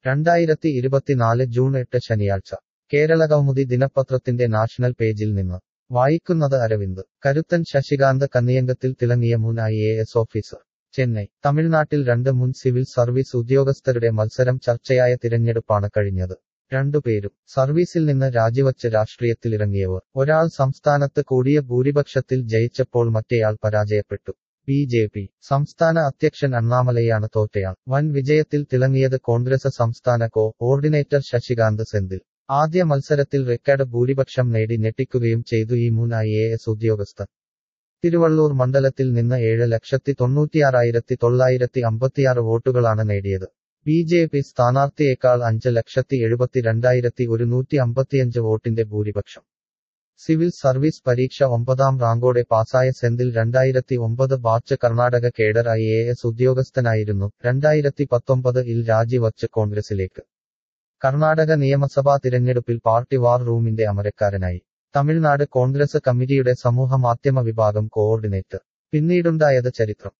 രണ്ടായിരത്തി ഇരുപത്തിനാല് ജൂൺ എട്ട് ശനിയാഴ്ച കേരളകൗമുദി ദിനപത്രത്തിന്റെ നാഷണൽ പേജിൽ നിന്ന് വായിക്കുന്നത് അരവിന്ദ് കരുത്തൻ ശശികാന്ത് കന്നിയങ്കത്തിൽ തിളങ്ങിയ മുൻ I A S officer Chennai തമിഴ്നാട്ടിൽ രണ്ട് മുൻ സിവിൽ സർവീസ് ഉദ്യോഗസ്ഥരുടെ മത്സരം ചർച്ചയായ തിരഞ്ഞെടുപ്പാണ് കഴിഞ്ഞത് രണ്ടുപേരും സർവീസിൽ നിന്ന് രാജിവച്ച് രാഷ്ട്രീയത്തിലിറങ്ങിയവർ ഒരാൾ സംസ്ഥാനത്ത് കൂടിയ ഭൂരിപക്ഷത്തിൽ ജയിച്ചപ്പോൾ മറ്റേയാൾ പരാജയപ്പെട്ടു ബി ജെ പി സംസ്ഥാന അധ്യക്ഷൻ അണ്ണാമലയാണ് തോറ്റയാൾ വൻ വിജയത്തിൽ തിളങ്ങിയത് കോൺഗ്രസ് സംസ്ഥാന കോ ഓർഡിനേറ്റർ ശശികാന്ത് സെന്തിൽ ആദ്യ മത്സരത്തിൽ റെക്കോർഡ് ഭൂരിപക്ഷം നേടി ഞെട്ടിക്കുകയും ചെയ്തു ഈ മുൻ ഐ എ എസ് ഉദ്യോഗസ്ഥൻ തിരുവള്ളൂർ മണ്ഡലത്തിൽ നിന്ന് ഏഴ് ലക്ഷത്തി തൊണ്ണൂറ്റിയാറായിരത്തി തൊള്ളായിരത്തി അമ്പത്തിയാറ് വോട്ടുകളാണ് നേടിയത് ബി ജെ പി സ്ഥാനാർത്ഥിയേക്കാൾ അഞ്ച് ലക്ഷത്തി എഴുപത്തിരണ്ടായിരത്തി ഒരുന്നൂറ്റി അമ്പത്തിയഞ്ച് വോട്ടിന്റെ ഭൂരിപക്ഷം സിവിൽ സർവീസ് പരീക്ഷ ഒമ്പതാം റാങ്കോടെ പാസായ സെന്തിൽ രണ്ടായിരത്തി ഒമ്പത് batch Karnataka cadre I A S ഉദ്യോഗസ്ഥനായിരുന്നു രണ്ടായിരത്തി പത്തൊമ്പത് ഇൽ രാജിവച്ച് കോൺഗ്രസിലേക്ക് കർണാടക നിയമസഭാ തിരഞ്ഞെടുപ്പിൽ പാർട്ടി വാർ റൂമിന്റെ അമരക്കാരനായി തമിഴ്നാട് കോൺഗ്രസ് കമ്മിറ്റിയുടെ സമൂഹ മാധ്യമ വിഭാഗം കോഓർഡിനേറ്റർ പിന്നീടുണ്ടായത് ചരിത്രം